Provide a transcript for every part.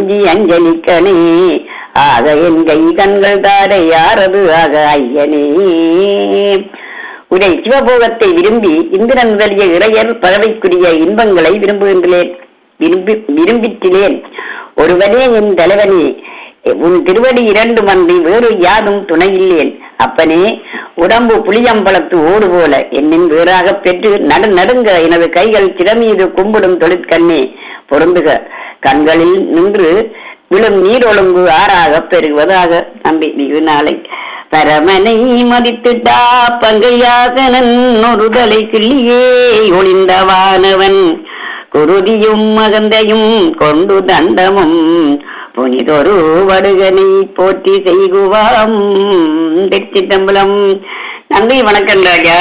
அஞ்சி அஞ்சலிக்கணே ஆக என் கை கண்கள் தாரை யாரது ஆக ஐயனே உடை சிவபோகத்தை விரும்பி இந்திரன் முதலிய இளையர் பறவைக்குரிய இன்பங்களை விரும்புகின்றேன் விரும்பி விரும்பிற்றிலேன் ஒருவனே என் தலைவனே உன் திருவடி இரண்டு மன்றி வேறு யாதும் துணையில்லேன் அப்பனே உடம்பு புளியம்பளத்து ஓடு போல என்னின் வேறாக பெற்று நடு நடுங்க எனது கைகள் சிறமீது கும்பிடும் தொழிற்கண்ணே பொருந்துக கண்களில் நின்று விழும் நீரொழுங்கு ஆறாக பெருகுவதாக நம்பி மிகு நாளை பரமனை மதித்துட்டா பங்கையாசனன் ஒரு தலை கிள்ளியே ஒளிந்தவானவன் குருதியும் மகந்தையும் கொண்டு தண்டமும் புனிதொரு வடுகனை போற்றி செய்குவாம் தெச்சித்தம்பலம் நன்றி வணக்கம் ராஜா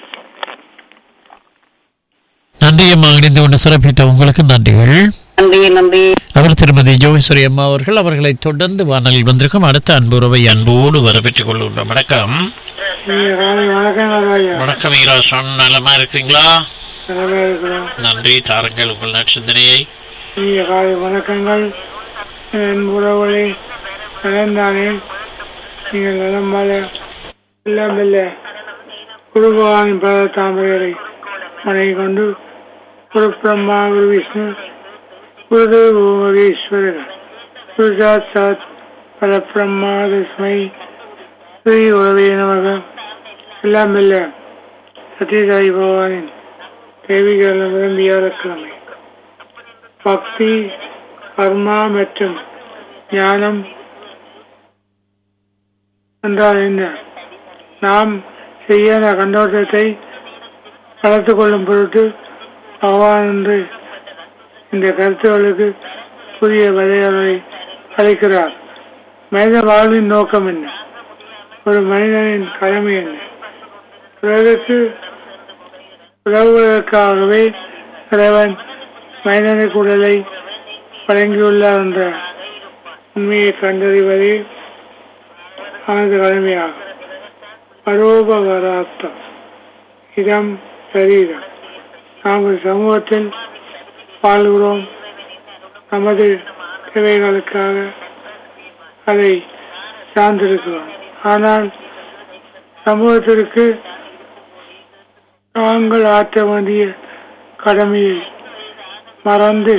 நன்றி அம்மா இணைந்து கொண்டு சிறப்பித்த உங்களுக்கு நன்றிகள் நன்றி நன்றி அவர் திருமதி ஜோகேஸ்வரி அம்மா அவர்கள் அவர்களை தொடர்ந்து வானலில் வந்திருக்கும் அடுத்த அன்புறவை அன்போடு வரவேற்றுக் கொள்கின்றோம் வணக்கம் வணக்கம் ஐயா வணக்கம் ஈராசன் நலமா இருக்கிறீங்களா நலமா இருக்கிறோம் நன்றி தாருங்கள் உங்கள் நற்சிந்தனையை இனிய காலை வணக்கங்கள் என் உறவுகளை நலந்தானே நீங்கள் நலம் வாழ எல்லாம் இல்ல குருபவானின் பல தாமரைகளை மனை கொண்டு குரு பிரம்மா குரு விஷ்ணு குருதேவ ஈஸ்வரர் குரு சாத் சாத் பல பிரம்மா தஸ்மை ஸ்ரீ உறவே நமக எல்லாம் இல்ல சத்யசாயி பகவானின் தேவிகள் வியாழக்கிழமை பக்தி கர்மா மற்றும் ஞானம் என்றால் என்ன நாம் செய்ய கண்ணோட்டத்தை வளர்த்து கொள்ளும் பொருட்டு பகவான் என்று இந்த கருத்துகளுக்கு புதிய வரையறை அளிக்கிறார் மனித வாழ்வின் நோக்கம் என்ன ஒரு மனிதனின் கடமை என்ன பிறருக்கு உதவுவதற்காகவே இறைவன் மனிதனுக்கு உடலை வழங்கியுள்ளார் என்ற உண்மையை கண்டறிவதே அவனது கடமையாகும் பரோபகாரார்த்தம் இடம் சரீரம் நாங்கள் சமூகத்தில் வாழ்கிறோம் நமது தேவைகளுக்காக அதை சார்ந்திருக்கிறோம் ஆனால் சமூகத்திற்கு நாங்கள் ஆற்ற வேண்டிய கடமையை மறந்து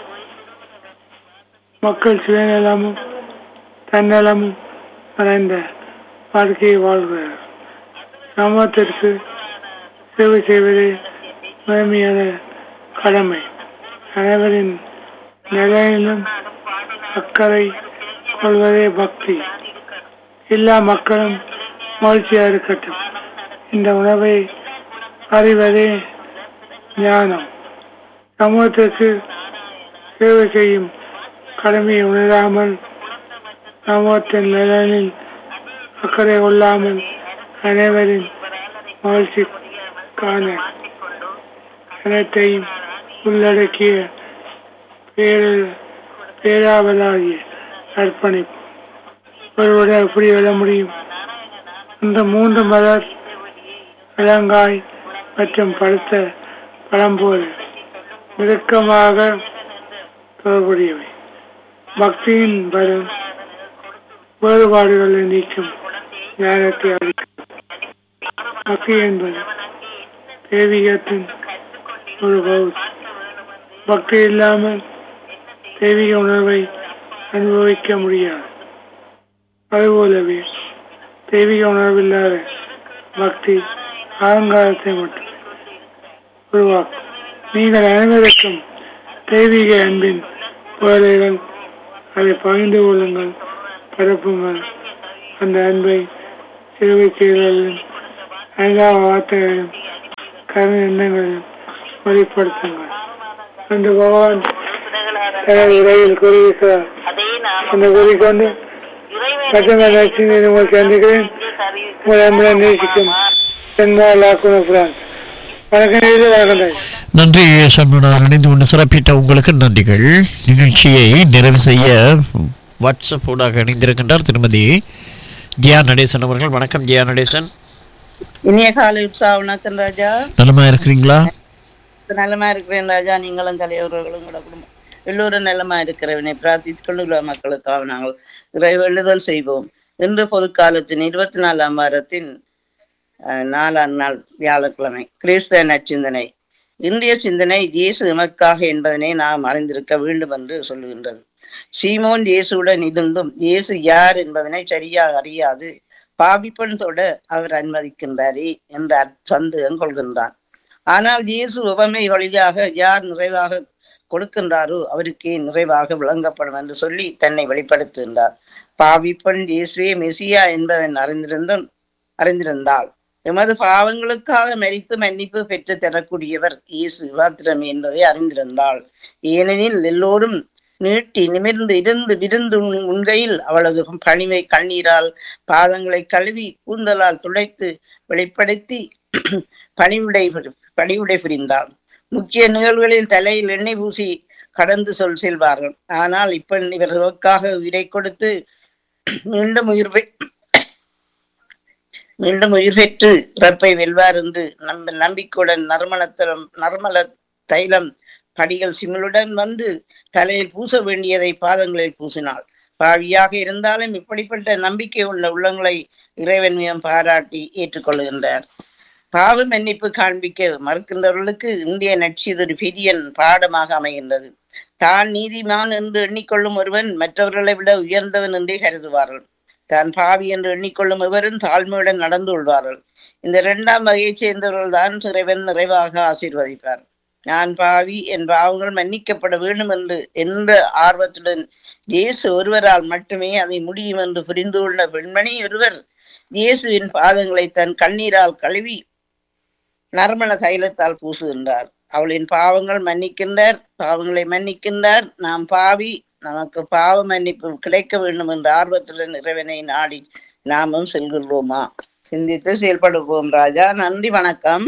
மக்கள் சுயநலமும் தன்னலமும் நிறைந்த வாழ்க்கையை வாழ்கிறார் சமூகத்திற்கு சேவை செய்வதே முதன்மையான கடமை அனைவரின் நிலையிலும் அக்கறை கொள்வதே பக்தி எல்லா மக்களும் மகிழ்ச்சியாக இருக்கட்டும் இந்த உணவை அறிவதே ஞானம் சமூகத்திற்கு சேவை செய்யும் கடமையை உணராமல் சமூகத்தின் நலனில் அக்கறை கொள்ளாமல் அனைவரின் மகிழ்ச்சிக்கான அனைத்தையும் உள்ளடக்கிய பேர பேராவலாகிய அர்ப்பணிப்பு ஒருவரை எப்படி விட முடியும் இந்த மூன்று மலர் இளங்காய் மற்றும் படுத்த பழம் போல நெருக்கமாக தொடர்புடையவை பக்தியின் பலம் வேறுபாடுகளை நீக்கும் ஞானத்தை அளிக்கும் பக்தி என்பது தெய்வீகத்தின் ஒரு பகுதி பக்தி இல்லாமல் தெய்வீக உணர்வை அனுபவிக்க முடியாது அதுபோலவே தெய்வீக உணர்வில்லாத பக்தி அகங்காரத்தை மட்டும் உருவாக்கும் நீங்கள் அனைவருக்கும் தெய்வீக அன்பின் புகழைகள் அதை பகிர்ந்து கொள்ளுங்கள் பரப்புங்கள் அந்த அன்பை சேவை செய்தலும் அழகாக வார்த்தைகளையும் கருணை எண்ணங்களையும் வெளிப்படுத்துங்கள் அந்த பகவான் தனது இடையில் கூறுகிறார் அந்த கூறிக்கொண்டு மற்றொரு நட்சினை உங்கள் சந்திக்கிறேன் உங்கள் அன்புடன் நேசிக்கும் தென்மாலாக்குன பிரான்ஸ் வணக்கம் நேயர்களே, வணக்கம் தாய். நன்றி சண்முகநாதன் இணைந்து கொண்டு சிறப்பித்த உங்களுக்கு நன்றிகள் நிகழ்ச்சியை நிறைவு செய்ய வாட்ஸ்அப் ஊடாக இணைந்திருக்கின்றார் திருமதி ஜியா நடேசன் அவர்கள் வணக்கம் ஜியா நடேசன் இனிய காலை உற்சாக வணக்கம் ராஜா நலமா இருக்கிறீங்களா நலமா இருக்கிறேன் ராஜா நீங்களும் தலைவர்களும் கூட குடும்பம் எல்லோரும் நலமா இருக்கிறவனை பிரார்த்தித்துக் கொண்டுள்ள மக்களுக்காக நாங்கள் இறை வேண்டுதல் செய்வோம் இன்று பொதுக்காலத்தின் இருபத்தி நாலாம் வாரத்தின் அஹ், நாலாம் நாள் வியாழக்கிழமை கிறிஸ்தவ நச்சிந்தனை இன்றைய சிந்தனை இயேசு எமக்காக என்பதனை நாம் அறிந்திருக்க வேண்டும் என்று சொல்லுகின்றது சீமோன் இயேசுவுடன் இருந்தும் இயேசு யார் என்பதனை சரியாக அறியாது பாபிப்பன் தொட அவர் அனுமதிக்கின்றாரே என்ற சந்தேகம் கொள்கின்றான் ஆனால் இயேசு உவமை வழியாக யார் நிறைவாக கொடுக்கின்றாரோ அவருக்கே நிறைவாக விளங்கப்படும் என்று சொல்லி தன்னை வெளிப்படுத்துகின்றார் பாவிப்பன் இயேசுவே மெசியா என்பதன் அறிந்திருந்தும் அறிந்திருந்தால் எமது பாவங்களுக்காக மரித்து மன்னிப்பு பெற்று தரக்கூடியவர் இயேசு மாத்திரம் என்பதை அறிந்திருந்தாள் ஏனெனில் எல்லோரும் நீட்டி நிமிர்ந்து இருந்து விருந்து உண்- உண்கையில் அவளது பணிவை கண்ணீரால் பாதங்களை கழுவி கூந்தலால் துடைத்து வெளிப்படுத்தி பணிவுடை பணிவுடை புரிந்தாள் முக்கிய நிகழ்வுகளில் தலையில் எண்ணெய் பூசி கடந்து சொல் செல்வார்கள் ஆனால் இப்ப இவர்களுக்காக உயிரை கொடுத்து மீண்டும் உயிர் பெ- மீண்டும் உயிர் பெற்று இறப்பை வெல்வார் என்று நம்ப நம்பிக்கையுடன் நறுமணத்தலம் நறுமல தைலம் படிகள் சிமிழுடன் வந்து தலையில் பூச வேண்டியதை பாதங்களில் பூசினாள் பாவியாக இருந்தாலும் இப்படிப்பட்ட நம்பிக்கை உள்ள உள்ளங்களை இறைவன் மீதம் பாராட்டி ஏற்றுக்கொள்கின்றார் பாவ மன்னிப்பு காண்பிக்க மறுக்கின்றவர்களுக்கு இந்திய நட்சிது ஒரு பெரிய பாடமாக அமைகின்றது தான் நீதிமான் என்று எண்ணிக்கொள்ளும் ஒருவன் மற்றவர்களை விட உயர்ந்தவன் என்றே கருதுவார்கள் தான் பாவி என்று எண்ணிக்கொள்ளும் எவரும் தாழ்மையுடன் நடந்து கொள்வார்கள் இந்த இரண்டாம் வகையைச் சேர்ந்தவர்கள் தான் இறைவன் நிறைவாக ஆசீர்வதிப்பார் நான் பாவி என் பாவங்கள் மன்னிக்கப்பட வேண்டும் என்று என்ற ஆர்வத்துடன் இயேசு ஒருவரால் மட்டுமே அதை முடியும் என்று புரிந்து கொண்ட பெண்மணி ஒருவர் இயேசுவின் பாதங்களை தன் கண்ணீரால் கழுவி நறுமண தைலத்தால் பூசுகின்றார் அவளின் பாவங்கள் மன்னிக்கின்றார் பாவங்களை மன்னிக்கின்றார் நாம் பாவி நமக்கு பாவ மன்னிப்பு கிடைக்க வேண்டும் என்ற ஆர்வத்துடன் இறைவனை நாடி நாமும் செல்கின்றோமா சிந்தித்து செயல்படுவோம் ராஜா நன்றி வணக்கம்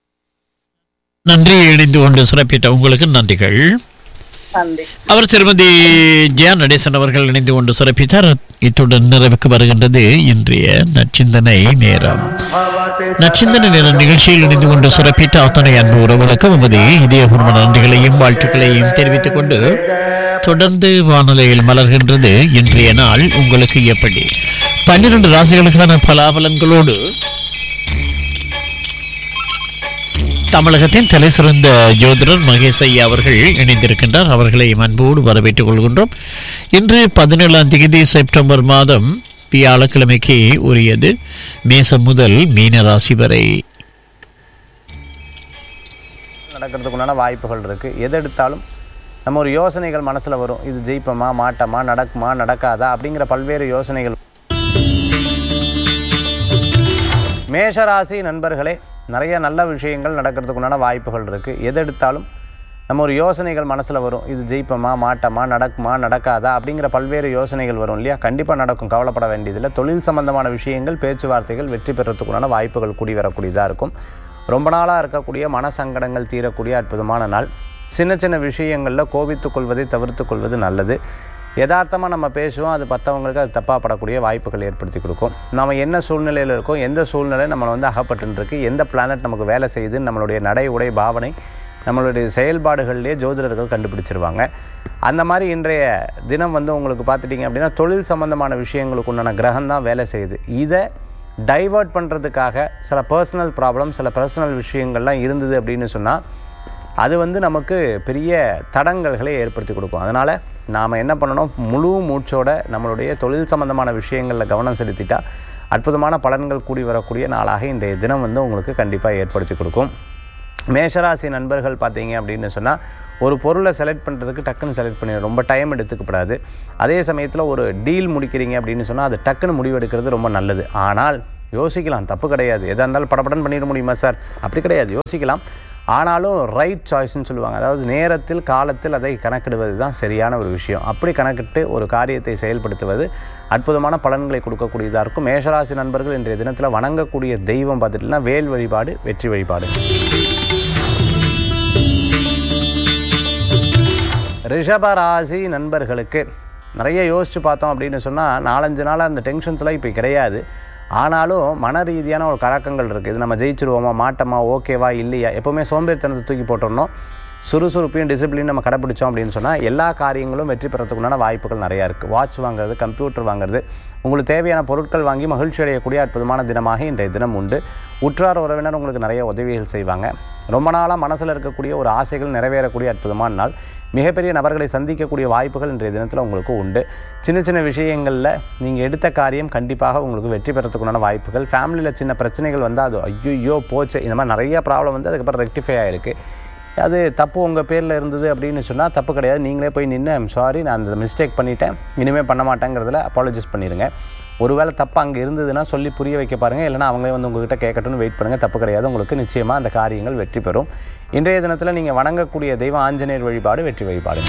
நன்றி இணைந்து கொண்டு சிறப்பித்த உங்களுக்கு நன்றிகள் நன்றி அவர் திருமதி ஜியா நடேசன் அவர்கள் இணைந்து கொண்டு சிறப்பித்தார் இத்துடன் நிறைவுக்கு வருகின்றது இன்றைய நச்சிந்தனை நேரம் நச்சிந்தனை நேர நிகழ்ச்சியில் இணைந்து கொண்டு சிறப்பித்த அத்தனை அன்பு உறவுகளுக்கு உமது இதயபூர்வ நன்றிகளையும் வாழ்த்துக்களையும் தெரிவித்துக் கொண்டு தொடர்ந்து வானொலியில் மலர்கின்றது இன்றைய நாள் உங்களுக்கு எப்படி பன்னிரண்டு ராசிகளுக்கான பலாபலன்களோடு தமிழகத்தின் தலை சிறந்த ஜோதிடர் மகேஷ் ஐயா அவர்கள் இணைந்திருக்கின்றார் அவர்களை அன்போடு வரவேற்றுக் கொள்கின்றோம் இன்று பதினேழாம் தேதி செப்டம்பர் மாதம் வியாழக்கிழமைக்கு உரியது மேசம் முதல் மீன ராசி வரை நடக்கிறதுக்குண்டான வாய்ப்புகள் இருக்குது எது எடுத்தாலும் நம்ம ஒரு யோசனைகள் மனசில் வரும் இது ஜெயிப்போமா மாட்டோமா நடக்குமா நடக்காதா அப்படிங்கிற பல்வேறு யோசனைகள் மேஷராசி நண்பர்களே நிறைய நல்ல விஷயங்கள் நடக்கிறதுக்குண்டான வாய்ப்புகள் இருக்குது எது எடுத்தாலும் நம்ம ஒரு யோசனைகள் மனசில் வரும் இது ஜெயிப்போமா மாட்டோமா நடக்குமா நடக்காதா அப்படிங்கிற பல்வேறு யோசனைகள் வரும் இல்லையா கண்டிப்பாக நடக்கும் கவலைப்பட வேண்டியதில்லை தொழில் சம்பந்தமான விஷயங்கள் பேச்சுவார்த்தைகள் வெற்றி பெறத்துக்குண்டான வாய்ப்புகள் கூடி வரக்கூடியதாக இருக்கும் ரொம்ப நாளாக இருக்கக்கூடிய மனசங்கடங்கள் தீரக்கூடிய அற்புதமான நாள் சின்ன சின்ன விஷயங்களில் கோபித்துக் கொள்வதை தவிர்த்து கொள்வது நல்லது யதார்த்தமாக நம்ம பேசுவோம் அது மற்றவங்களுக்கு அது தப்பாக படக்கூடிய வாய்ப்புகள் ஏற்படுத்தி கொடுக்கும் நம்ம என்ன சூழ்நிலையில் இருக்கோம் எந்த சூழ்நிலை நம்மளை வந்து அகப்பட்டுருக்கு எந்த பிளானட் நமக்கு வேலை செய்யுது நம்மளுடைய நடை உடை பாவனை நம்மளுடைய செயல்பாடுகள்லேயே ஜோதிடர்கள் கண்டுபிடிச்சிருவாங்க அந்த மாதிரி இன்றைய தினம் வந்து உங்களுக்கு பார்த்துட்டிங்க அப்படின்னா தொழில் சம்பந்தமான விஷயங்களுக்கு உண்டான கிரகம் தான் வேலை செய்யுது இதை டைவர்ட் பண்ணுறதுக்காக சில பர்சனல் ப்ராப்ளம் சில பர்சனல் விஷயங்கள்லாம் இருந்தது அப்படின்னு சொன்னால் அது வந்து நமக்கு பெரிய தடங்கல்களை ஏற்படுத்தி கொடுக்கும் அதனால் நாம் என்ன பண்ணணும் முழு மூச்சோட நம்மளுடைய தொழில் சம்பந்தமான விஷயங்களில் கவனம் செலுத்திட்டா அற்புதமான பலன்கள் கூடி வரக்கூடிய நாளாக இன்றைய தினம் வந்து உங்களுக்கு கண்டிப்பாக ஏற்படுத்தி கொடுக்கும் மேஷராசி நண்பர்கள் பார்த்தீங்க அப்படின்னு சொன்னால் ஒரு பொருளை செலக்ட் பண்ணுறதுக்கு டக்குன்னு செலக்ட் பண்ணி ரொம்ப டைம் எடுத்துக்கப்படாது அதே சமயத்தில் ஒரு டீல் முடிக்கிறீங்க அப்படின்னு சொன்னால் அது டக்குன்னு முடிவெடுக்கிறது ரொம்ப நல்லது ஆனால் யோசிக்கலாம் தப்பு கிடையாது எதாக இருந்தாலும் படப்படன்னு பண்ணிட முடியுமா சார் அப்படி கிடையாது யோசிக்கலாம் ஆனாலும் ரைட் சாய்ஸ்னு சொல்லுவாங்க அதாவது நேரத்தில் காலத்தில் அதை கணக்கிடுவது தான் சரியான ஒரு விஷயம் அப்படி கணக்கிட்டு ஒரு காரியத்தை செயல்படுத்துவது அற்புதமான பலன்களை கொடுக்கக்கூடியதாக இருக்கும் மேஷராசி நண்பர்கள் இன்றைய தினத்தில் வணங்கக்கூடிய தெய்வம் பார்த்துட்டுனா வேல் வழிபாடு வெற்றி வழிபாடு ரிஷபராசி நண்பர்களுக்கு நிறைய யோசித்து பார்த்தோம் அப்படின்னு சொன்னால் நாலஞ்சு நாளாக அந்த டென்ஷன்ஸ்லாம் இப்போ கிடையாது ஆனாலும் மன ரீதியான ஒரு கலக்கங்கள் இருக்குது இது நம்ம ஜெயிச்சிருவோமா மாட்டோமா ஓகேவா இல்லையா எப்போவுமே சோம்பேறித்தனத்தை தூக்கி போட்டோம்னோ சுறுசுறுப்பையும் டிசிப்ளின் நம்ம கடைப்பிடிச்சோம் அப்படின்னு சொன்னால் எல்லா காரியங்களும் வெற்றி பெறத்துக்குண்டான வாய்ப்புகள் நிறையா இருக்குது வாட்ச் வாங்குறது கம்ப்யூட்டர் வாங்குறது உங்களுக்கு தேவையான பொருட்கள் வாங்கி மகிழ்ச்சி அடையக்கூடிய அற்புதமான தினமாக இன்றைய தினம் உண்டு உற்றார் உறவினர் உங்களுக்கு நிறைய உதவிகள் செய்வாங்க ரொம்ப நாளாக மனசில் இருக்கக்கூடிய ஒரு ஆசைகள் நிறைவேறக்கூடிய அற்புதமான நாள் மிகப்பெரிய நபர்களை சந்திக்கக்கூடிய வாய்ப்புகள் இன்றைய தினத்தில் உங்களுக்கு உண்டு சின்ன சின்ன விஷயங்களில் நீங்கள் எடுத்த காரியம் கண்டிப்பாக உங்களுக்கு வெற்றி பெறத்துக்குண்டான வாய்ப்புகள் ஃபேமிலியில் சின்ன பிரச்சனைகள் வந்தால் அது ஐயோ போச்சு இந்த மாதிரி நிறைய ப்ராப்ளம் வந்து அதுக்கப்புறம் ரெக்டிஃபை ஆகிருக்கு அது தப்பு உங்கள் பேரில் இருந்தது அப்படின்னு சொன்னால் தப்பு கிடையாது நீங்களே போய் நின்று ஐம் சாரி நான் அந்த மிஸ்டேக் பண்ணிட்டேன் இனிமேல் பண்ண மாட்டேங்கிறதுல அப்பாலஜைஸ் பண்ணிடுங்க ஒருவேளை தப்பு அங்கே இருந்ததுன்னா சொல்லி புரிய வைக்க பாருங்கள் இல்லைனா அவங்களே வந்து உங்ககிட்ட கேட்கட்டும்னு வெயிட் பண்ணுங்கள் தப்பு கிடையாது உங்களுக்கு நிச்சயமாக அந்த காரியங்கள் வெற்றி பெறும் இன்றைய தினத்தில் நீங்கள் வணங்கக்கூடிய தெய்வம் ஆஞ்சநேயர் வழிபாடு வெற்றி வழிபாடு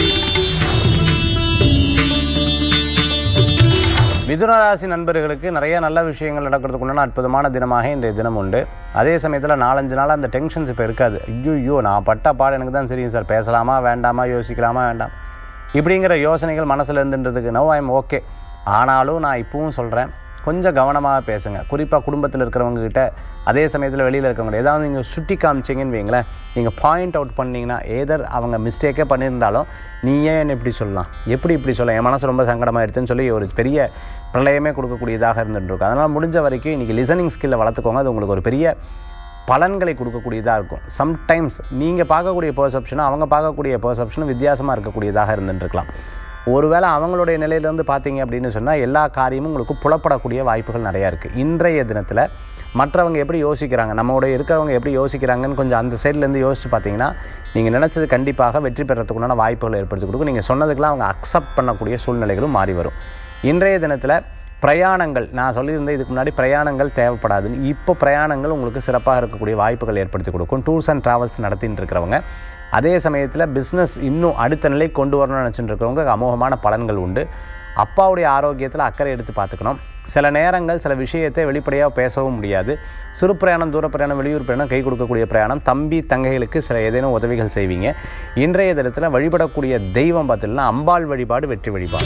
மிதுன ராசி நண்பர்களுக்கு நிறைய நல்ல விஷயங்கள் நடக்கிறதுக்குண்டான அற்புதமான தினமாக இன்றைய தினம் உண்டு அதே சமயத்தில் நாலஞ்சு நாள் அந்த டென்ஷன்ஸ் இப்போ இருக்காது ஐயோ நான் பட்ட பாடு எனக்கு தான் தெரியும் சார் பேசலாமா வேண்டாமா யோசிக்கலாமா வேண்டாம் இப்படிங்கிற யோசனைகள் மனசில் இருந்துன்றதுக்கு நோ ஐம் ஓகே ஆனாலும் நான் இப்பவும் சொல்கிறேன் கொஞ்சம் கவனமாக பேசுங்க குறிப்பாக குடும்பத்தில் இருக்கிறவங்க கிட்ட அதே சமயத்தில் வெளியில் இருக்கவங்க ஏதாவது நீங்கள் சுட்டி காமிச்சிங்கன்னு வைங்களேன் நீங்கள் பாயிண்ட் அவுட் பண்ணீங்கன்னா ஏதர் அவங்க மிஸ்டேக்கே பண்ணியிருந்தாலும் நீ ஏன் என்ன இப்படி சொல்லலாம் எப்படி இப்படி சொல்லலாம் என் மனசு ரொம்ப சங்கடமாயிடுச்சுன்னு சொல்லி ஒரு பெரிய பிரளயமே கொடுக்கக்கூடியதாக இருந்துட்டு இருக்கும் அதனால் முடிஞ்ச வரைக்கும் இன்றைக்கி லிசனிங் ஸ்கில்லை வளர்த்துக்கோங்க அது உங்களுக்கு ஒரு பெரிய பலன்களை கொடுக்கக்கூடியதாக இருக்கும் சம்டைம்ஸ் நீங்கள் பார்க்கக்கூடிய பெர்செப்ஷனும் அவங்க பார்க்கக்கூடிய பெர்செப்ஷனும் வித்தியாசமாக இருக்கக்கூடியதாக இருந்துட்டு இருக்கலாம் ஒருவேளை அவங்களுடைய நிலையிலேருந்து பார்த்தீங்க அப்படின்னு சொன்னால் எல்லா காரியமும் உங்களுக்கு புலப்படக்கூடிய வாய்ப்புகள் நிறையா இருக்குது இன்றைய தினத்தில் மற்றவங்க எப்படி யோசிக்கிறாங்க நம்மளோட இருக்கிறவங்க எப்படி யோசிக்கிறாங்கன்னு கொஞ்சம் அந்த சைட்லேருந்து யோசிச்சு பார்த்தீங்கன்னா நீங்கள் நினச்சது கண்டிப்பாக வெற்றி பெறத்துக்குண்டான வாய்ப்புகள் ஏற்படுத்தி கொடுக்கும் நீங்கள் சொன்னதுக்கெல்லாம் அவங்க அக்செப்ட் பண்ணக்கூடிய சூழ்நிலைகளும் மாறி வரும் இன்றைய தினத்தில் பிரயாணங்கள் நான் சொல்லியிருந்தேன் இதுக்கு முன்னாடி பிரயாணங்கள் தேவைப்படாதுன்னு இப்போ பிரயாணங்கள் உங்களுக்கு சிறப்பாக இருக்கக்கூடிய வாய்ப்புகள் ஏற்படுத்தி கொடுக்கும் டூர்ஸ் அண்ட் ட்ராவல்ஸ் நடத்திட்டு இருக்கிறவங்க அதே சமயத்தில் பிஸ்னஸ் இன்னும் அடுத்த நிலை கொண்டு வரணும்னு நினச்சிட்டு இருக்கிறவங்க அமோகமான பலன்கள் உண்டு அப்பாவுடைய ஆரோக்கியத்தில் அக்கறை எடுத்து பார்த்துக்கணும் சில நேரங்கள் சில விஷயத்தை வெளிப்படையாக பேசவும் முடியாது சிறு பிரயாணம் தூர பிரயாணம் வெளியூர் பிரயாணம் கை கொடுக்கக்கூடிய பிரயாணம் தம்பி தங்கைகளுக்கு சில ஏதேனும் உதவிகள் செய்வீங்க இன்றைய தினத்தில் வழிபடக்கூடிய தெய்வம் பார்த்தீங்கன்னா அம்பாள் வழிபாடு வெற்றி வழிபாடு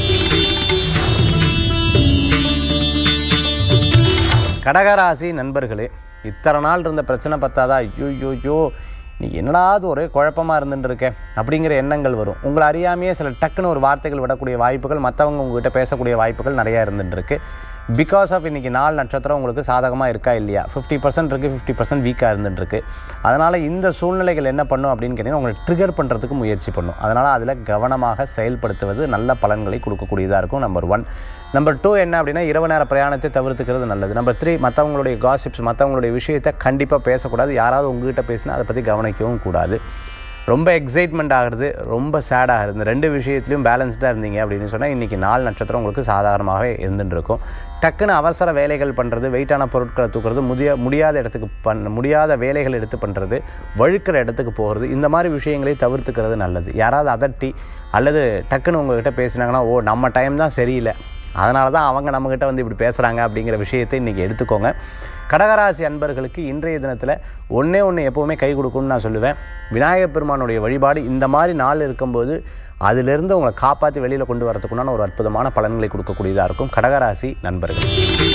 கடகராசி நண்பர்களே இத்தனை நாள் இருந்த பிரச்சனை பத்தாதா ஐயோ ஐயோ ஐயோ நீ என்னடாது ஒரு குழப்பமாக இருந்துட்டு இருக்க அப்படிங்கிற எண்ணங்கள் வரும் உங்களை அறியாமையே சில டக்குன்னு ஒரு வார்த்தைகள் விடக்கூடிய வாய்ப்புகள் மற்றவங்க உங்ககிட்ட பேசக்கூடிய வாய்ப்புகள் நிறையா இருந்துட்டு இருக்கு பிகாஸ் ஆஃப் இன்னைக்கு நாள் நட்சத்திரம் உங்களுக்கு சாதகமாக இருக்கா இல்லையா ஃபிஃப்டி பர்சன்ட் இருக்குது ஃபிஃப்டி பர்சன்ட் வீக்காக இருந்துட்டு இருக்கு அதனால் இந்த சூழ்நிலைகள் என்ன பண்ணும் அப்படின்னு கேட்டிங்கன்னா உங்களை ட்ரிகர் பண்ணுறதுக்கு முயற்சி பண்ணும் அதனால் அதில் கவனமாக செயல்படுத்துவது நல்ல பலன்களை கொடுக்கக்கூடியதாக இருக்கும் நம்பர் ஒன் நம்பர் டூ என்ன அப்படின்னா இரவு நேர பிரயாணத்தை தவிர்த்துக்கிறது நல்லது நம்பர் த்ரீ மற்றவங்களுடைய காசிப்ஸ் மற்றவங்களுடைய விஷயத்தை கண்டிப்பாக பேசக்கூடாது யாராவது உங்ககிட்ட பேசினா அதை பற்றி கவனிக்கவும் கூடாது ரொம்ப எக்ஸைட்மெண்ட் ஆகிறது ரொம்ப சேட் ஆகுது இந்த ரெண்டு விஷயத்துலையும் பேலன்ஸ்டாக இருந்தீங்க அப்படின்னு சொன்னால் இன்றைக்கி நாள் நட்சத்திரம் உங்களுக்கு சாதாரணமாகவே இருந்துட்டு இருக்கும் டக்குன்னு அவசர வேலைகள் பண்ணுறது வெயிட்டான பொருட்களை தூக்குறது முடிய முடியாத இடத்துக்கு பண்ண முடியாத வேலைகள் எடுத்து பண்ணுறது வழுக்கிற இடத்துக்கு போகிறது இந்த மாதிரி விஷயங்களை தவிர்த்துக்கிறது நல்லது யாராவது அதட்டி அல்லது டக்குன்னு உங்ககிட்ட பேசினாங்கன்னா ஓ நம்ம டைம் தான் சரியில்லை அதனால தான் அவங்க நம்மக்கிட்ட வந்து இப்படி பேசுகிறாங்க அப்படிங்கிற விஷயத்தை இன்றைக்கி எடுத்துக்கோங்க கடகராசி அன்பர்களுக்கு இன்றைய தினத்தில் ஒன்றே ஒன்று எப்போவுமே கை கொடுக்கும்னு நான் சொல்லுவேன் விநாயகப் பெருமானுடைய வழிபாடு இந்த மாதிரி நாள் இருக்கும்போது அதிலிருந்து உங்களை காப்பாற்றி வெளியில் கொண்டு வரதுக்குண்டான ஒரு அற்புதமான பலன்களை கொடுக்கக்கூடியதாக இருக்கும் கடகராசி நண்பர்கள்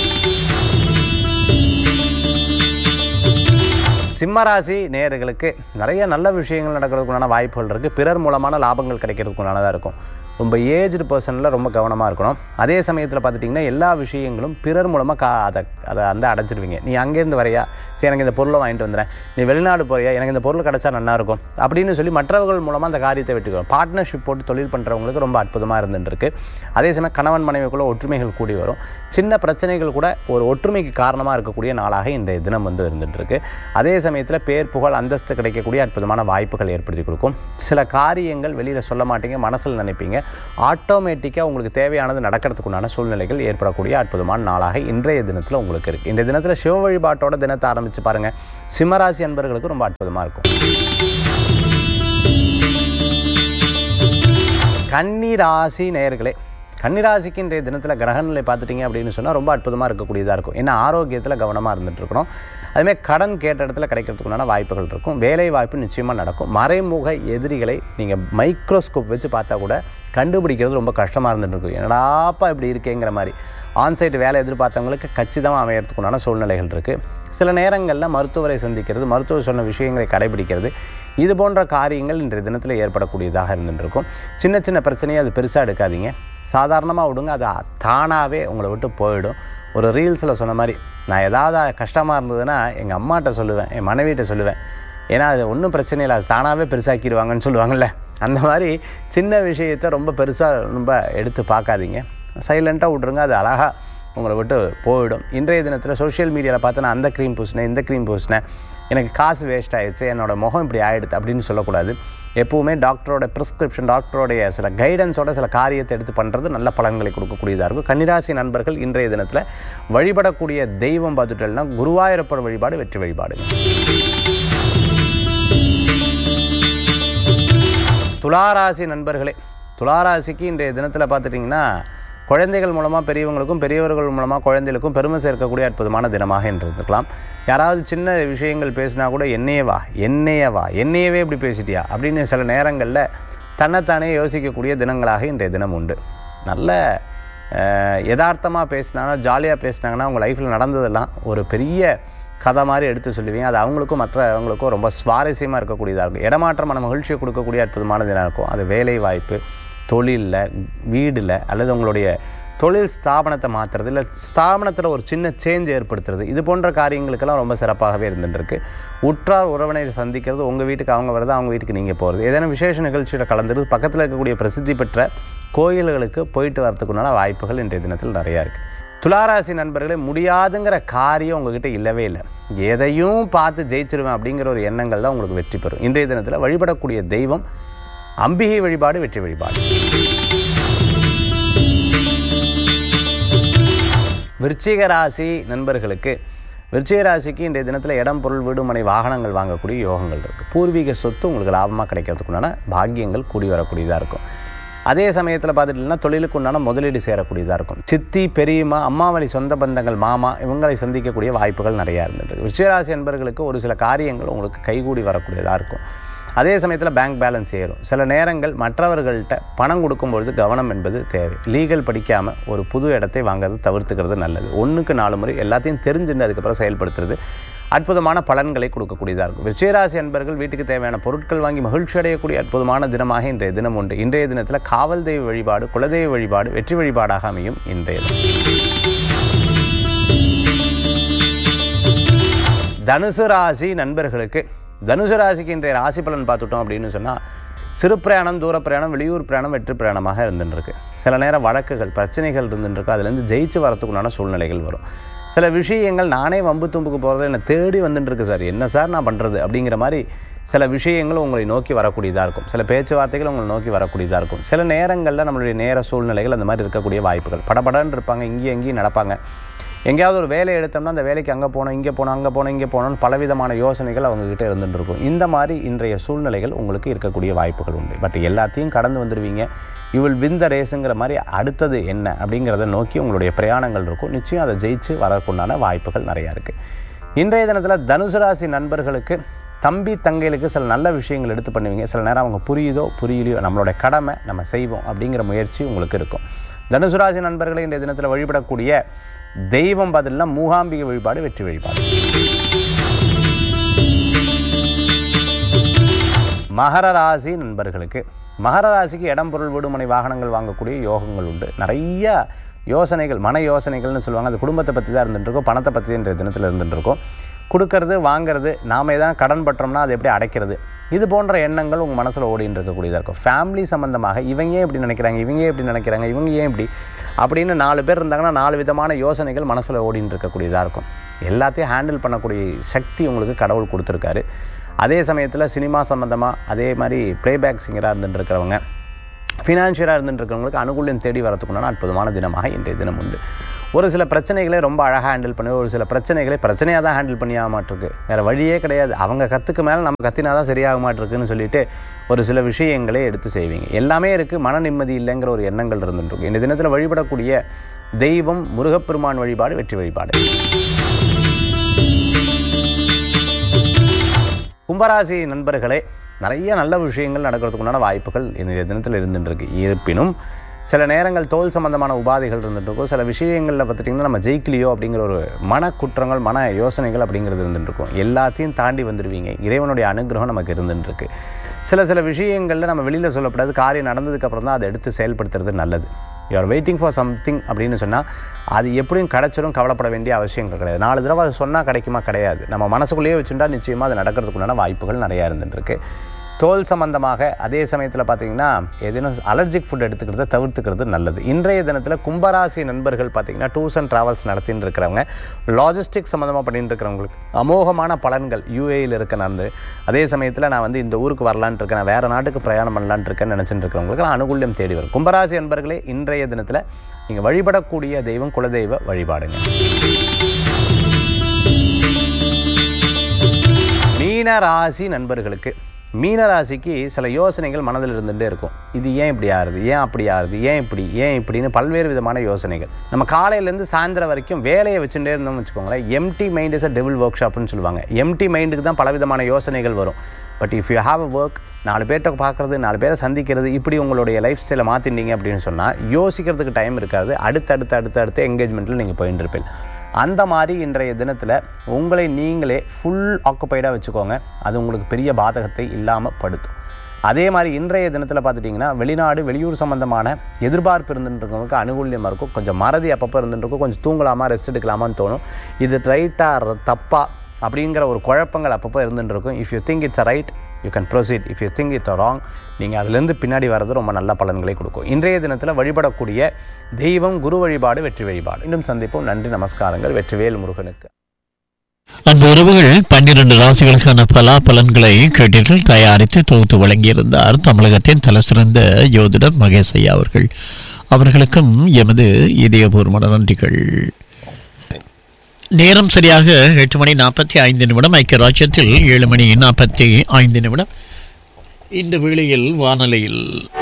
சிம்மராசி நேயர்களுக்கு நிறைய நல்ல விஷயங்கள் நடக்கிறதுக்குண்டான வாய்ப்புகள் இருக்குது பிறர் மூலமான லாபங்கள் கிடைக்கிறதுக்குண்டானதாக இருக்கும் ரொம்ப ஏஜ்டு பர்சனில் ரொம்ப கவனமாக இருக்கணும் அதே சமயத்தில் பார்த்துட்டிங்கன்னா எல்லா விஷயங்களும் பிறர் மூலமாக கா அதை அதை வந்து அடைச்சிடுவீங்க நீ அங்கேருந்து வரையா சரி எனக்கு இந்த பொருளை வாங்கிட்டு வந்துடுறேன் நீ வெளிநாடு போறியா எனக்கு இந்த பொருள் கிடைச்சா நல்லா இருக்கும் அப்படின்னு சொல்லி மற்றவர்கள் மூலமாக அந்த காரியத்தை வெட்டிக்கிறோம் பார்ட்னர்ஷிப் போட்டு தொழில் பண்ணுறவங்களுக்கு ரொம்ப அற்புதமாக இருந்துருக்கு அதே சமயம் கணவன் மனைவிக்குள்ள ஒற்றுமைகள் கூடி வரும் சின்ன பிரச்சனைகள் கூட ஒரு ஒற்றுமைக்கு காரணமாக இருக்கக்கூடிய நாளாக இன்றைய தினம் வந்து இருந்துகிட்ருக்கு அதே சமயத்தில் பேர் புகழ் அந்தஸ்து கிடைக்கக்கூடிய அற்புதமான வாய்ப்புகள் ஏற்படுத்தி கொடுக்கும் சில காரியங்கள் வெளியில் சொல்ல மாட்டீங்க மனசில் நினைப்பீங்க ஆட்டோமேட்டிக்காக உங்களுக்கு தேவையானது நடக்கிறதுக்குண்டான சூழ்நிலைகள் ஏற்படக்கூடிய அற்புதமான நாளாக இன்றைய தினத்தில் உங்களுக்கு இருக்குது இந்த தினத்தில் சிவ வழிபாட்டோட தினத்தை ஆரம்பித்து பாருங்கள் சிம்மராசி அன்பர்களுக்கு ரொம்ப அற்புதமாக இருக்கும் கன்னிராசி நேயர்களே கன்னிராசிக்கு இன்றைய தினத்தில் கிரகநிலை பார்த்துட்டிங்க அப்படின்னு சொன்னால் ரொம்ப அற்புதமாக இருக்கக்கூடியதாக இருக்கும் ஏன்னா ஆரோக்கியத்தில் கவனமாக இருந்துட்டு இருக்கணும் அதுமாதிரி கடன் கேட்ட இடத்துல கிடைக்கிறதுக்குண்டான வாய்ப்புகள் இருக்கும் வேலை வாய்ப்பு நிச்சயமாக நடக்கும் மறைமுக எதிரிகளை நீங்கள் மைக்ரோஸ்கோப் வச்சு பார்த்தா கூட கண்டுபிடிக்கிறது ரொம்ப கஷ்டமாக இருந்துட்டு இருக்கும் என்னடாப்பா இப்படி இருக்கேங்கிற மாதிரி ஆன்சைட் வேலை எதிர்பார்த்தவங்களுக்கு கச்சிதமாக அமையறதுக்குண்டான சூழ்நிலைகள் இருக்குது சில நேரங்களில் மருத்துவரை சந்திக்கிறது மருத்துவர் சொன்ன விஷயங்களை கடைபிடிக்கிறது இது போன்ற காரியங்கள் இன்றைய தினத்தில் ஏற்படக்கூடியதாக இருந்துருக்கும் சின்ன சின்ன பிரச்சனையை அது பெருசாக எடுக்காதீங்க சாதாரணமாக விடுங்க அது தானாகவே உங்களை விட்டு போயிடும் ஒரு ரீல்ஸில் சொன்ன மாதிரி நான் ஏதாவது கஷ்டமாக இருந்ததுன்னா எங்கள் அம்மாட்ட சொல்லுவேன் என் மனைவிட்ட சொல்லுவேன் ஏன்னா அது ஒன்றும் பிரச்சனை இல்லை அது தானாகவே பெருசாக்கிடுவாங்கன்னு சொல்லுவாங்கள்ல அந்த மாதிரி சின்ன விஷயத்தை ரொம்ப பெருசாக ரொம்ப எடுத்து பார்க்காதீங்க சைலண்ட்டாக விட்ருங்க அது அழகாக உங்களை விட்டு போயிடும் இன்றைய தினத்தில் சோஷியல் மீடியாவில் பார்த்து நான் அந்த க்ரீம் பூசினேன் இந்த க்ரீம் பூசினேன் எனக்கு காசு வேஸ்ட் ஆயிடுச்சு என்னோட முகம் இப்படி ஆயிடுது அப்படின்னு சொல்லக்கூடாது எப்பவுமே டாக்டரோட ப்ரிஸ்கிரிப்ஷன் டாக்டரோடைய சில கைடன்ஸோட சில காரியத்தை எடுத்து பண்ணுறது நல்ல பலன்களை கொடுக்கக்கூடியதாக இருக்கும் கன்னிராசி நண்பர்கள் இன்றைய தினத்தில் வழிபடக்கூடிய தெய்வம் பார்த்துட்டோம்னா குருவாயூரப்பர் வழிபாடு வெற்றி வழிபாடு துளாராசி நண்பர்களே துளாராசிக்கு இன்றைய தினத்தில் பார்த்துட்டிங்கன்னா குழந்தைகள் மூலமாக பெரியவங்களுக்கும் பெரியவர்கள் மூலமாக குழந்தைகளுக்கும் பெருமை சேர்க்கக்கூடிய அற்புதமான தினமாக என்று இருக்கலாம் யாராவது சின்ன விஷயங்கள் பேசினா கூட என்னையே வா என்னையே வா என்னையவே இப்படி பேசிட்டியா அப்படின்னு சில நேரங்களில் தன்னைத்தானே யோசிக்கக்கூடிய தினங்களாக இன்றைய தினம் உண்டு நல்ல யதார்த்தமாக பேசினாங்கன்னா ஜாலியாக பேசினாங்கன்னா உங்கள் லைஃப்பில் நடந்ததெல்லாம் ஒரு பெரிய கதை மாதிரி எடுத்து சொல்லுவீங்க அது அவங்களுக்கும் மற்றவங்களுக்கும் ரொம்ப சுவாரஸ்யமாக இருக்கக்கூடியதாக இருக்கும் இடமாற்றமான மகிழ்ச்சியை கொடுக்கக்கூடிய அற்புதமான தினம் இருக்கும் அது வேலை வாய்ப்பு தொழிலில் வீடில் அல்லது உங்களுடைய தொழில் ஸ்தாபனத்தை மாற்றுறது இல்லை ஸ்தாபனத்தில் ஒரு சின்ன சேஞ்ச் ஏற்படுத்துறது இது போன்ற காரியங்களுக்கெல்லாம் ரொம்ப சிறப்பாகவே இருந்துருக்கு உற்றார் உறவினரை சந்திக்கிறது உங்கள் வீட்டுக்கு அவங்க வரது அவங்க வீட்டுக்கு நீங்கள் போகிறது ஏதேனும் விசேஷ நிகழ்ச்சியில் கலந்துறது பக்கத்தில் இருக்கக்கூடிய பிரசித்தி பெற்ற கோயில்களுக்கு போயிட்டு வரதுக்குண்டான வாய்ப்புகள் இன்றைய தினத்தில் நிறையா இருக்குது துளாராசி நண்பர்களே முடியாதுங்கிற காரியம் உங்ககிட்ட இல்லவே இல்லை எதையும் பார்த்து ஜெயிச்சிருவேன் அப்படிங்கிற ஒரு எண்ணங்கள் தான் உங்களுக்கு வெற்றி பெறும் இன்றைய தினத்தில் வழிபடக்கூடிய தெய்வம் அம்பிகை வழிபாடு வெற்றி வழிபாடு விருச்சிக ராசி நண்பர்களுக்கு விருச்சிக ராசிக்கு இன்றைய தினத்தில் இடம் பொருள் வீடு மனை வாகனங்கள் வாங்கக்கூடிய யோகங்கள் இருக்குது பூர்வீக சொத்து உங்களுக்கு லாபமாக கிடைக்கிறதுக்குண்டான பாக்கியங்கள் கூடி வரக்கூடியதாக இருக்கும் அதே சமயத்தில் பார்த்துட்டிங்கன்னா தொழிலுக்கு உண்டான முதலீடு சேரக்கூடியதாக இருக்கும் சித்தி பெரியம்மா அம்மாவளி சொந்த பந்தங்கள் மாமா இவங்களை சந்திக்கக்கூடிய வாய்ப்புகள் நிறையா இருந்துருக்கு விஷயராசி என்பர்களுக்கு ஒரு சில காரியங்கள் உங்களுக்கு கைகூடி வரக்கூடியதாக இருக்கும் அதே சமயத்தில் பேங்க் பேலன்ஸ் ஏறும் சில நேரங்கள் மற்றவர்கள்ட்ட பணம் கொடுக்கும்பொழுது கவனம் என்பது தேவை லீகல் படிக்காமல் ஒரு புது இடத்தை வாங்குறது தவிர்த்துக்கிறது நல்லது ஒன்றுக்கு நாலு முறை எல்லாத்தையும் தெரிஞ்சுட்டு அதுக்கப்புறம் செயல்படுத்துறது அற்புதமான பலன்களை கொடுக்கக்கூடியதாக இருக்கும் விஷயராசி அன்பர்கள் வீட்டுக்கு தேவையான பொருட்கள் வாங்கி மகிழ்ச்சி அடையக்கூடிய அற்புதமான தினமாக இன்றைய தினம் உண்டு இன்றைய தினத்தில் காவல் தெய்வ வழிபாடு குலதெய்வ வழிபாடு வெற்றி வழிபாடாக அமையும் இன்றைய தினம் தனுசு ராசி நண்பர்களுக்கு தனுசு ராசிக்கு இன்றைய ராசி பலன் பார்த்துட்டோம் அப்படின்னு சொன்னால் சிறு பிரயாணம் தூர பிரயாணம் வெளியூர் பிரயாணம் வெற்றி பிரயாணமாக இருந்துருக்கு சில நேரம் வழக்குகள் பிரச்சனைகள் இருந்துருக்கு அதுலேருந்து ஜெயிச்சு வரத்துக்குண்டான சூழ்நிலைகள் வரும் சில விஷயங்கள் நானே வம்பு தும்புக்கு போகிறது என்னை தேடி வந்துட்டுருக்கு சார் என்ன சார் நான் பண்ணுறது அப்படிங்கிற மாதிரி சில விஷயங்கள் உங்களை நோக்கி வரக்கூடியதாக இருக்கும் சில பேச்சுவார்த்தைகள் உங்களை நோக்கி வரக்கூடியதாக இருக்கும் சில நேரங்களில் நம்மளுடைய நேர சூழ்நிலைகள் அந்த மாதிரி இருக்கக்கூடிய வாய்ப்புகள் படபடன்னு இருப்பாங்க இங்கேயும் எங்கேயும் நடப்பாங்க எங்கேயாவது ஒரு வேலை எடுத்தோம்னா அந்த வேலைக்கு அங்கே போனோம் இங்கே போனோம் அங்கே போனோம் இங்கே போனோம்னு பலவிதமான யோசனைகள் அவங்கக்கிட்ட இருந்துட்டு இருக்கும் இந்த மாதிரி இன்றைய சூழ்நிலைகள் உங்களுக்கு இருக்கக்கூடிய வாய்ப்புகள் உண்டு பட் எல்லாத்தையும் கடந்து வந்துடுவீங்க யூ வில் வின் த ரேஸுங்கிற மாதிரி அடுத்தது என்ன அப்படிங்கிறத நோக்கி உங்களுடைய பிரயாணங்கள் இருக்கும் நிச்சயம் அதை ஜெயிச்சு வரக்குண்டான வாய்ப்புகள் நிறையா இருக்குது இன்றைய தினத்தில் தனுசு ராசி நண்பர்களுக்கு தம்பி தங்கைகளுக்கு சில நல்ல விஷயங்கள் எடுத்து பண்ணுவீங்க சில நேரம் அவங்க புரியுதோ புரியலையோ நம்மளுடைய கடமை நம்ம செய்வோம் அப்படிங்கிற முயற்சி உங்களுக்கு இருக்கும் தனுசு ராசி நண்பர்களை இன்றைய தினத்தில் வழிபடக்கூடிய தெய்வம் பதில்னா மூகாம்பிகை வழிபாடு வெற்றி வழிபாடு மகர ராசி நண்பர்களுக்கு மகர ராசிக்கு இடம் பொருள் வீடுமனை வாகனங்கள் வாங்கக்கூடிய யோகங்கள் உண்டு நிறைய யோசனைகள் மன யோசனைகள்னு சொல்லுவாங்க அது குடும்பத்தை பற்றி தான் இருந்துட்டுருக்கோம் பணத்தை பற்றி இன்றைய தினத்தில் இருந்துட்டுருக்கோம் கொடுக்கறது வாங்குறது நாம தான் கடன் பற்றோம்னா அதை எப்படி அடைக்கிறது இது போன்ற எண்ணங்கள் உங்கள் மனசில் ஓடின்னு இருக்கக்கூடியதாக இருக்கும் ஃபேமிலி சம்மந்தமாக இவங்க ஏன் இப்படி நினைக்கிறாங்க இவங்க ஏன் இப்படி நினைக்கிறாங்க இவங்க ஏன் இப்படி அப்படின்னு நாலு பேர் இருந்தாங்கன்னா நாலு விதமான யோசனைகள் மனசில் ஓடின்னு இருக்கக்கூடியதாக இருக்கும் எல்லாத்தையும் ஹேண்டில் பண்ணக்கூடிய சக்தி உங்களுக்கு கடவுள் கொடுத்துருக்காரு அதே சமயத்தில் சினிமா சம்மந்தமாக அதே மாதிரி ப்ளேபேக் சிங்கராக இருந்துட்டு இருக்கிறவங்க ஃபினான்ஷியலாக இருந்துட்டு இருக்கிறவங்களுக்கு அனுகூல்யம் தேடி வரத்துக்குண்டான அற்புதமான தினமாக இன்றைய தினம் உண்டு ஒரு சில பிரச்சனைகளை ரொம்ப அழகாக ஹேண்டில் பண்ணி ஒரு சில பிரச்சனைகளை பிரச்சனையாக தான் ஹேண்டில் பண்ணியாக மாட்டிருக்கு வேறு வழியே கிடையாது அவங்க கற்றுக்கு மேலே நம்ம கத்தினா தான் சரியாக மாட்டிருக்குன்னு சொல்லிட்டு ஒரு சில விஷயங்களே எடுத்து செய்வீங்க எல்லாமே இருக்குது மன நிம்மதி இல்லைங்கிற ஒரு எண்ணங்கள் இருந்துருக்கு இந்த தினத்தில் வழிபடக்கூடிய தெய்வம் முருகப்பெருமான் வழிபாடு வெற்றி வழிபாடு கும்பராசி நண்பர்களே நிறைய நல்ல விஷயங்கள் நடக்கிறதுக்குண்டான வாய்ப்புகள் இன்றைய தினத்தில் இருந்துருக்கு இருப்பினும் சில நேரங்கள் தோல் சம்பந்தமான உபாதைகள் இருந்துட்டு இருக்கும் சில விஷயங்களில் பார்த்துட்டிங்கன்னா நம்ம ஜெயிக்கலையோ அப்படிங்கிற ஒரு மன குற்றங்கள் மன யோசனைகள் அப்படிங்கிறது இருந்துட்டு இருக்கும் எல்லாத்தையும் தாண்டி வந்துடுவீங்க இறைவனுடைய அனுகிரகம் நமக்கு இருந்துட்டு இருக்கு சில சில விஷயங்களில் நம்ம வெளியில் சொல்லப்படாது காரியம் நடந்ததுக்கப்புறம் தான் அதை எடுத்து செயல்படுத்துறது நல்லது you are waiting for something அப்படின்னு சொன்னால் அது எப்படியும் கிடைச்சிரும் கவலைப்பட வேண்டிய அவசியங்கள் கிடையாது நாலு தடவை அது சொன்னால் கிடைக்குமா கிடையாது நம்ம மனசுக்குள்ளேயே வச்சுட்டா நிச்சயமாக அது நடக்கிறதுக்குண்டான வாய்ப்புகள் நிறையா இருந்துருக்கு தோல் சம்பந்தமாக அதே சமயத்தில் பார்த்தீங்கன்னா ஏதேனும் அலர்ஜிக் ஃபுட் எடுத்துக்கிறத தவிர்த்துக்கிறது நல்லது இன்றைய தினத்தில் கும்பராசி நண்பர்கள் பார்த்தீங்கன்னா டூர்ஸ் அண்ட் ட்ராவல்ஸ் நடத்தின்னு இருக்கிறவங்க லாஜிஸ்டிக் சம்மந்தமாக பண்ணிட்டு இருக்கிறவங்களுக்கு அமோகமான பலன்கள் யூஏயில் இருக்க நடந்து அதே சமயத்தில் நான் வந்து இந்த ஊருக்கு வரலான்ட்டு இருக்கேன் நான் வேறு நாட்டுக்கு பிரயாணம் பண்ணலான்ட்டு இருக்கேன்னு நினச்சிட்டு இருக்கிறவங்களுக்கு அனுகூல்யம் தேடி வரும் கும்பராசி நண்பர்களே இன்றைய தினத்தில் நீங்கள் வழிபடக்கூடிய தெய்வம் குலதெய்வ வழிபாடுங்க மீன ராசி நண்பர்களுக்கு மீன ராசிக்கு சில யோசனைகள் மனதில் இருந்துகிட்டே இருக்கும் இது ஏன் இப்படி ஆறுது ஏன் அப்படி ஆறுது ஏன் இப்படி ஏன் இப்படின்னு பல்வேறு விதமான யோசனைகள் நம்ம காலையிலேருந்து சாயந்தரம் வரைக்கும் வேலையை வச்சுட்டே இருந்தோம்னு வச்சுக்கோங்களேன் empty mind is a devil work ஷாப்னு சொல்லுவாங்க எம்டி மைண்டுக்கு தான் பலவிதமான யோசனைகள் வரும் but if you have a work நாலு பேர்கிட்ட பார்க்குறது நாலு பேரை சந்திக்கிறது இப்படி உங்களுடைய லைஃப் ஸ்டைலை மாற்றிட்டீங்க அப்படின்னு சொன்னால் யோசிக்கிறதுக்கு டைம் இருக்காது அடுத்தடுத்து அடுத்து அடுத்து என்கேஜ்மெண்ட்டில் நீங்கள் போயிட்டு இருப்பீங்க அந்த மாதிரி இன்றைய தினத்தில் உங்களை நீங்களே ஃபுல் ஆக்குப்பைடாக வச்சுக்கோங்க அது உங்களுக்கு பெரிய பாதகத்தை இல்லாமல் படுத்தும் அதே மாதிரி இன்றைய தினத்தில் பார்த்துட்டிங்கன்னா வெளிநாடு வெளியூர் சம்மந்தமான எதிர்பார்ப்பு இருந்துருக்கவங்களுக்கு அனுகூல்யமாக இருக்கும் கொஞ்சம் மறதி அப்பப்போ இருந்துருக்கும் கொஞ்சம் தூங்கலாமா ரெஸ்ட் எடுக்கலாமான்னு தோணும் இது ரைட்டாக தப்பா அப்படிங்கிற ஒரு குழப்பங்கள் அப்பப்போ இருந்துட்டு இருக்கும் if you think it's a right you can proceed if you think it's wrong நீங்கள் அதுலேருந்து பின்னாடி வர்றது ரொம்ப நல்ல பலன்களை கொடுக்கும் இன்றைய தினத்தில் வழிபடக்கூடிய தெய்வம் குரு வழிபாடு வெற்றி வழிபாடு இன்னும் சந்திப்போம் நன்றி நமஸ்காரங்கள் வெற்றிவேல் முருகனுக்கு அன்பு உறவுகள் பன்னிரண்டு ராசிகளுக்கான பலா பலன்களை கேட்டீர்கள் தயாரித்து தொகுத்து வழங்கியிருந்தார் தமிழகத்தின் தலைசிறந்த யோதிடர் மகேஷ் ஐயா அவர்கள் அவர்களுக்கும் எமது இதயபூர்வமான நன்றிகள் நேரம் சரியாக எட்டு மணி நாற்பத்தி ஐந்து நிமிடம் ஐக்கிய ராஜ்யத்தில் ஏழு மணி நாற்பத்தி ஐந்து நிமிடம் இந்த வேளையில் வானொலியில்